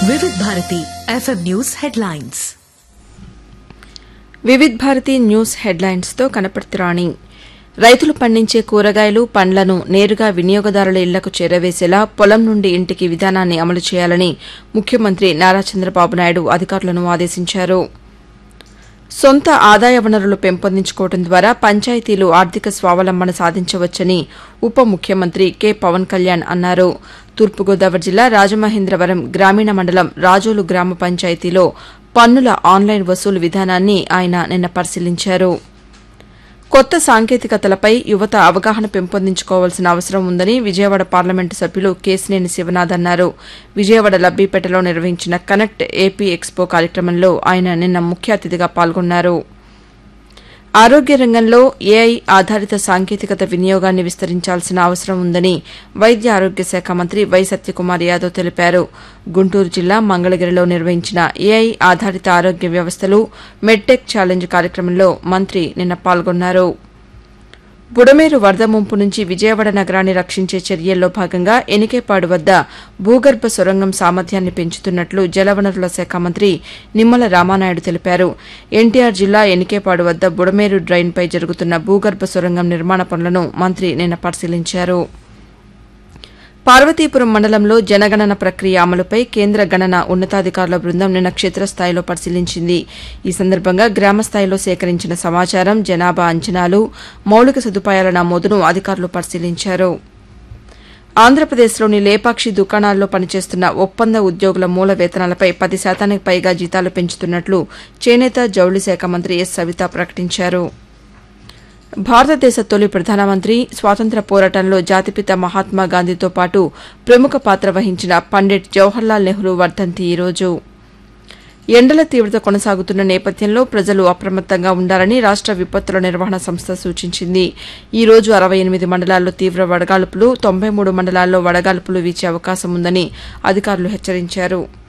Vividh Bharati FM news headlines Vividh Bharati news హెడ్లైన్స్తో కనపడుతురాణి రైతులు పండించే కూరగాయలు పండ్లను నేరుగా వినియోగదారుల ఇళ్లకు చేరవేసేలా పొలం నుండి ఇంటికి విధానాన్ని అమలు చేయాలని ముఖ్యమంత్రి నారా చంద్రబాబు నాయుడు అధికారులను ఆదేశించారు సొంత ఆదాయ వనరులు పెంపొందించుకోవడం ద్వారా పంచాయతీలు ఆర్థిక స్వావలంబన సాధించవచ్చని ఉప ముఖ్యమంత్రి కె పవన్ కళ్యాణ్ అన్నారు తూర్పుగోదావరి జిల్లా రాజమహేంద్రవరం గ్రామీణ మండలం రాజోలు గ్రామ పంచాయతీలో పన్నుల ఆన్లైన్ వసూలు విధానాన్ని ఆయన నిన్న పరిశీలించారు కొత్త సాంకేతికతలపై యువత అవగాహన పెంపొందించుకోవాల్సిన అవసరం ఉందని విజయవాడ పార్లమెంటు సభ్యులు కేసినేని శివనాథ్ అన్నారు విజయవాడ లబ్బీపేటలో నిర్వహించిన కనెక్ట్ ఏపీ ఎక్స్పో కార్యక్రమంలో ఆయన నిన్న ముఖ్య అతిథిగా పాల్గొన్నారు ఆరోగ్య రంగంలో ఏఐ ఆధారిత సాంకేతికత వినియోగాన్ని విస్తరించాల్సిన అవసరం ఉందని వైద్య ఆరోగ్య శాఖ మంత్రి వై సత్యకుమార్ యాదవ్ తెలిపారు గుంటూరు జిల్లా మంగళగిరిలో నిర్వహించిన ఏఐ ఆధారిత ఆరోగ్య వ్యవస్థలు మెడ్టెక్ ఛాలెంజ్ కార్యక్రమంలో మంత్రి నిన్న పాల్గొన్నారు బుడమేరు వరద ముంపు నుంచి విజయవాడ నగరాన్ని రక్షించే చర్యల్లో భాగంగా ఎనికేపాడు వద్ద భూగర్భ సొరంగం సామర్థ్యాన్ని పెంచుతున్నట్లు జలవనరుల శాఖ మంత్రి నిమ్మల రామానాయుడు తెలిపారు ఎన్టీఆర్ జిల్లా ఎనికేపాడు వద్ద బుడమేరు డ్రైన్పై జరుగుతున్న భూగర్భ సొరంగం నిర్మాణ పనులను మంత్రి నిన్న పరిశీలించారు పార్వతీపురం మండలంలో జనగణన ప్రక్రియ అమలుపై కేంద్ర గణన ఉన్నతాధికారుల బృందం నిన్న క్షేత్రస్థాయిలో పరిశీలించింది ఈ సందర్భంగా గ్రామస్థాయిలో సేకరించిన సమాచారం జనాభా అంచనాలు మౌలిక సదుపాయాల నమోదును అధికారులు పరిశీలించారు ఆంధ్రప్రదేశ్లోని లేపాక్షి దుకాణాల్లో పనిచేస్తున్న ఒప్పంద ఉద్యోగుల మూల వేతనాలపై పది శాతానికి పైగా జీతాలు పెంచుతున్నట్లు చేనేత జౌళి శాఖ మంత్రి ఎస్ సవిత ప్రకటించారు భారతదేశ తొలి ప్రధానమంత్రి స్వాతంత్ర్య పోరాటంలో జాతిపిత మహాత్మా గాంధీతో పాటు ప్రముఖ పాత్ర వహించిన పండిట్ జవహర్లాల్ నెహ్రూ వర్ధంతి ఈరోజు ఎండల తీవ్రత కొనసాగుతున్న నేపథ్యంలో ప్రజలు అప్రమత్తంగా ఉండాలని రాష్ట విపత్తుల నిర్వహణ సంస్థ సూచించింది ఈ రోజు అరవై ఎనిమిది మండలాల్లో తీవ్ర వడగాల్పులు తొంభై మూడు మండలాల్లో వడగాల్పులు వీచే అవకాశం ఉందని అధికారులు హెచ్చరించారు